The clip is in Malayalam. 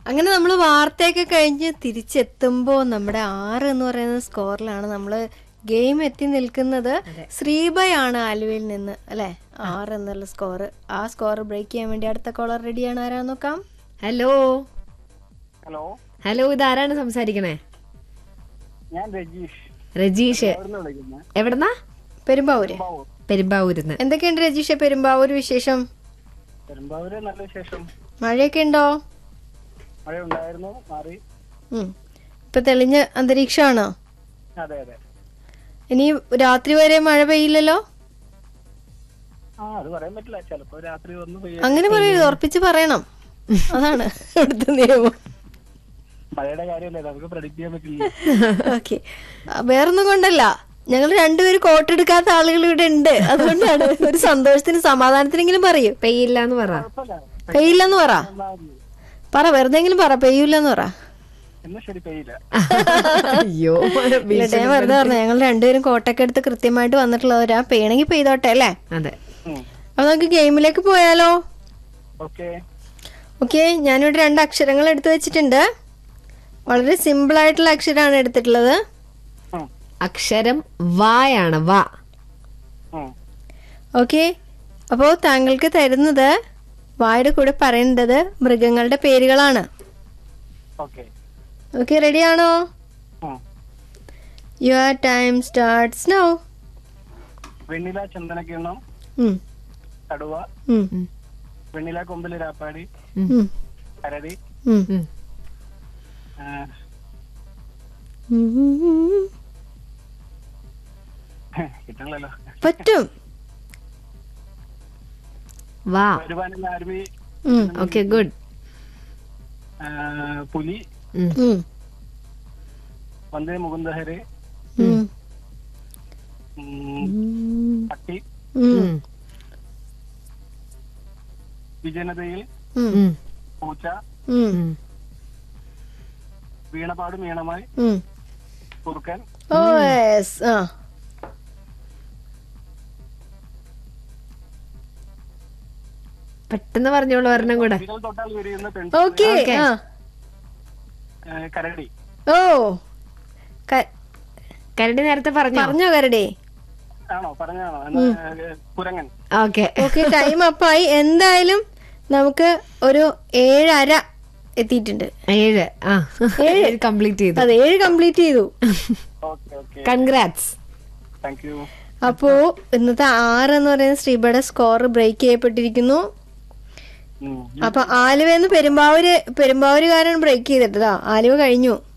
അങ്ങനെ നമ്മൾ വാർത്തയൊക്കെ കഴിഞ്ഞ് തിരിച്ചെത്തുമ്പോൾ നമ്മുടെ ആറ് എന്ന് പറയുന്ന സ്കോറിലാണ് നമ്മൾ ഗെയിം എത്തി നിൽക്കുന്നത് ശ്രീബയാണ് ആലുവയിൽ നിന്ന് അല്ലെ ആറ് എന്നുള്ള സ്കോർ ആ സ്കോർ ബ്രേക്ക് ചെയ്യാൻ വേണ്ടി അടുത്ത കോളർ റെഡിയാണ് ആരാന്ന് നോക്കാം ഹലോ ഹലോ ഹലോ ഇതാരാണ് സംസാരിക്കണേ ഞാൻ രജീഷ് രജീഷ് എവിടുന്ന് വിളിക്കുന്നത് എവിടെന്നാ പെരുമ്പാവൂര് പെരുമ്പാവൂരിന്ന് എന്തൊക്കെയുണ്ട് രജീഷ പെരുമ്പാവൂര് വിശേഷം പെരുമ്പാവൂര് നല്ല വിശേഷം മഴയൊക്കെ ഉണ്ടോ മഴ ഉണ്ടായിരുന്നു മാറി ഉം. ഇപ്പൊ തെളിഞ്ഞ അന്തരീക്ഷമാണോ അതെ അതെ ഇനി രാത്രി വരെ മഴ പെയ്യില്ലല്ലോ ആ അത് പറയാൻ പറ്റില്ല ചിലപ്പോ രാത്രി വന്ന് പെയ്യും അങ്ങനെ പറയരുത് ഉറപ്പിച്ച് പറയണം അതാണ് ഇവിടുത്തെ നിയമം മഴയുടെ കാര്യമല്ലേ നമുക്ക് പ്രഡിക്ട് ചെയ്യാൻ പറ്റില്ല ഓക്കെ വേറൊന്നും കൊണ്ടല്ല ഞങ്ങൾ രണ്ടുപേരും കോട്ടെടുക്കാത്ത ആളുകൾ ഇവിടെ ഉണ്ട് അതുകൊണ്ടാണ് ഒരു സന്തോഷത്തിന് സമാധാനത്തിനെങ്കിലും പറയൂ പെയ്യില്ല എന്ന് പറ കുഴപ്പമില്ല പെയ്യില്ലെന്ന് പറ എന്നാ മതി. പറ വെറുതെങ്കിലും പറ പെയ്യൂലെന്ന് പറ എന്നാ ശരി പെയ്യില്ല അയ്യോ ഇല്ല ഞാൻ വെറുതെ പറഞ്ഞു ഞങ്ങൾ രണ്ടുപേരും കോട്ടൊക്കെ എടുത്ത് കൃത്യമായിട്ട് വന്നിട്ടുള്ളവരാ പെയ്യണമെങ്കിൽ പെയ്തോട്ടെ അല്ലേ അതെ അപ്പൊ നമുക്ക് ഗെയിമിലേക്ക് പോയാലോ ഓക്കെ ഓക്കെ ഞാനിവിടെ രണ്ട് അക്ഷരങ്ങൾ എടുത്തു വെച്ചിട്ടുണ്ട് വളരെ സിമ്പിൾ ആയിട്ടുള്ള അക്ഷരമാണ് എടുത്തിട്ടുള്ളത് അക്ഷരം വായാണ് വാ ഓക്കെ അപ്പോൾ താങ്കൾക്ക് തരുന്നത് വായുടെ കൂടെ പറയേണ്ടത് മൃഗങ്ങളുടെ പേരുകളാണ് ഓക്കെ ഓക്കെ റെഡിയാണോ യുവർ ടൈം സ്റ്റാർട്ട്സ് നൗ വെണ്ണില ചന്ദനക്കിണ്ണം കടുവ വെണ്ണില കൊമ്പില് രാപ്പാടി കരടി ഉം. ആ, കിട്ടണല്ലോ പറ്റും വാ ഒരുപാട് അരുവി ഉം, ഓക്കെ ഗുഡ് ആ, പുലി ഉം, വന്ദേ മുകുന്ദഹരെ ഉം, ഉം, പട്ടി ഉം, വിജനതയിൽ ഉം, പൂച്ച ഉം, വീണപാടും വീണമായി ഉം. കുറുക്കൻ ഓ യെസ് ആ പെട്ടെന്ന് പറഞ്ഞോളൂ ഒരെണ്ണം കൂടെ വിരൽ തൊട്ടാൽ വിരിയുന്ന പെൺ ഓക്കെ ആ ആ, കരടി ഓ ക- കരടി നേരത്തെ പറഞ്ഞോ പറഞ്ഞോ കരടി ആണോ പറഞ്ഞാണോ എന്നാ, ഏ, കുരങ്ങൻ ഓക്കെ ഓക്കെ ടൈം അപ്പായി എന്തായാലും നമുക്ക് ഒരു ഏഴര എത്തിയിട്ടുണ്ട് ഏഴ് ആ ഏഴ് കംപ്ലീറ്റ് ചെയ്തു അത് ഏഴ് കംപ്ലീറ്റ് ചെയ്തു okay okay congrats thank you അപ്പോ ഇന്നത്തെ ആറ് എന്ന് പറയുന്ന ശ്രീബയുടെ സ്കോർ ബ്രേക്ക് ചെയ്യപ്പെട്ടിരിക്കുന്നു അപ്പൊ ആലുവന്ന് പെരുമ്പാവൂര് പെരുമ്പാവൂരുകാരൻ ബ്രേക്ക് ചെയ്തിട്ടതാ ആലുവ കഴിഞ്ഞു